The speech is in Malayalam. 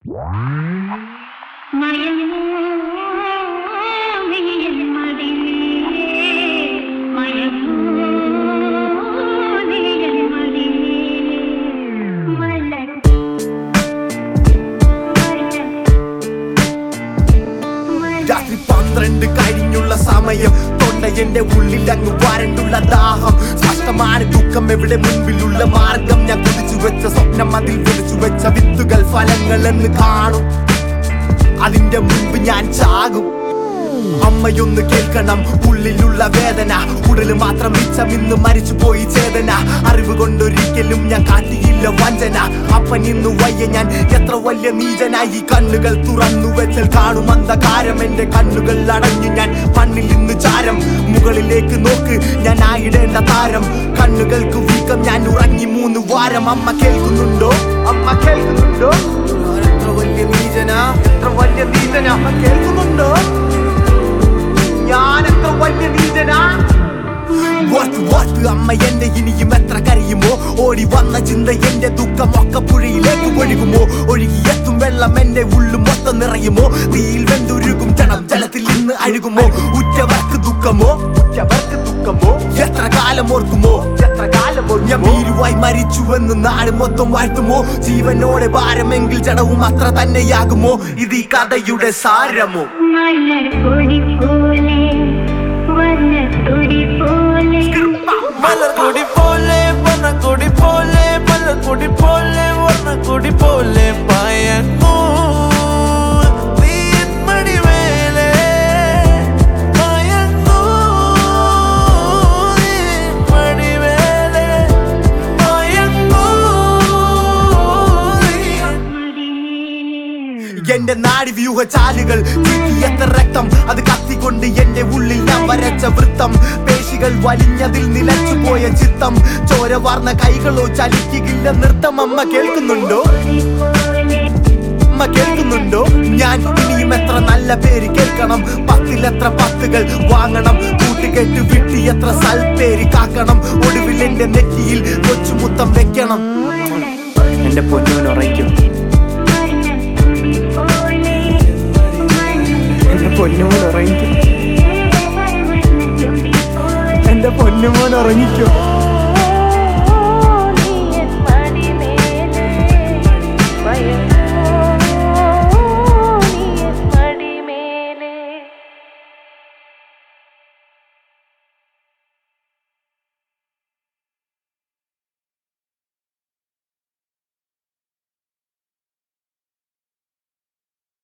രാത്രി പന്ത്രണ്ട് കഴിഞ്ഞുള്ള സമയം തൊണ്ട എന്റെ ഉള്ളിൽ അങ്ങ് വരണ്ടുള്ള ദാഹം സ്പഷ്ടമാണ് ദുഃഖം എവിടെ മുൻപിലുള്ള മാർഗം ഞാൻ കുതിച്ചു വെച്ച സ്വപ്നം അതിൽ വിളിച്ചു വെച്ച വിത്തുകൾ ഫലങ്ങൾ എന്ന് കാണും അതിന്റെ മുൻപ് ഞാൻ ചാകും അമ്മയൊന്ന് കേൾക്കണം ഉള്ളിലുള്ള വേദന ഉടല് മാത്രം മിച്ചം ഇന്ന് മരിച്ചു പോയി ചേതന അറിവ് കൊണ്ടൊരിക്കലും ഞാൻ കാട്ടിയില്ല വഞ്ചന അപ്പൻ ഇന്ന് വയ്യ ഞാൻ എത്ര വലിയ നീചനായി കണ്ണുകൾ തുറന്നു വെച്ചാൽ കാണും അന്ധകാരം എന്റെ കണ്ണുകൾ അടഞ്ഞു ഞാൻ മണ്ണിൽ ഇന്ന് ചാരം മുകളിലേക്ക് നോക്ക് ഞാൻ ആയിടേണ്ട താരം കണ്ണുകൾക്ക് വീക്കം ഞാൻ ഉറങ്ങി മൂന്ന് വാരം അമ്മ കേൾക്കുന്നുണ്ടോ അമ്മ കേൾക്കുന്നുണ്ടോ ഞാൻ എത്ര വലിയ നീചന എത്ര വലിയ നീചന അമ്മ കേൾക്കുന്നുണ്ടോ ഞാൻ എത്ര വലിയ നീചനാ വാട്ട് വാട്ട് അമ്മ എന്റെ ഇനിയും എത്ര കരയുമോ ഓടി വന്ന ചിന്ത എന്റെ ദുഃഖം ഒക്കെ പുഴയിലേക്ക് ഒഴുകുമോ ഒഴുകിയെത്തും വെള്ളം എന്റെ ഉള്ളു മൊത്തം നിറയുമോ തീയിൽ വെന്തുരുകും ജനം ജലത്തിൽ നിന്ന് അഴുകുമോ ഉറ്റവർക്ക് ദുഃഖമോ ഉറ്റവർക്ക് ദുഃഖമോ എത്ര കാലം ഓർക്കുമോ എത്ര കാലം ഞാൻ ഭീരുവായി മരിച്ചുവെന്ന് നാട് മൊത്തം വാഴ്ത്തുമോ ജീവനോടെ ഭാരമെങ്കിൽ ജഡവും അത്ര തന്നെയാകുമോ ഇത് ഈ കഥയുടെ സാരമോ മലർക്കൊടി പോലെ വനത്തൊടി പോലെ മലർക്കൊടി പോലെ വർണ്ണക്കൊടി പോലെ മലർക്കൊടി പോലെ വർണ്ണക്കൊടി പോലെ പയങ്ങൂ മടിവേലെ പയങ്ങൂ മടിവേലെ പയങ്ങൂ എന്റെ നാടി വ്യൂഹ ചാലുകൾ എത്ര രക്തം അത് കത്തിക്കൊണ്ട് എന്റെ ഉള്ളിൽ ഞാൻ വരച്ച വൃത്തം പേശികൾ വലിഞ്ഞതിൽ നിലച്ചു പോയ ചിത്തം ചോര വാർന്ന കൈകളോ ചലിക്കുകയില്ല നൃത്തം അമ്മ കേൾക്കുന്നുണ്ടോ അമ്മ കേൾക്കുന്നുണ്ടോ ഞാൻ ഇനിയും എത്ര നല്ല പേര് കേൾക്കണം പത്തിലെത്ര പത്തുകൾ വാങ്ങണം കൂട്ടുകെട്ട് വിട്ടി എത്ര സൽപ്പേര് കാക്കണം ഒടുവിൽ എന്റെ നെറ്റിയിൽ കൊച്ചുമുത്തം വെക്കണം എന്റെ പൊന്നൂൻ ഉറയ്ക്കും എന്റെ പൊന്നുമോൻ ഉറങ്ങിക്കും എന്റെ പൊന്നുമോൻ ഉറങ്ങിക്കും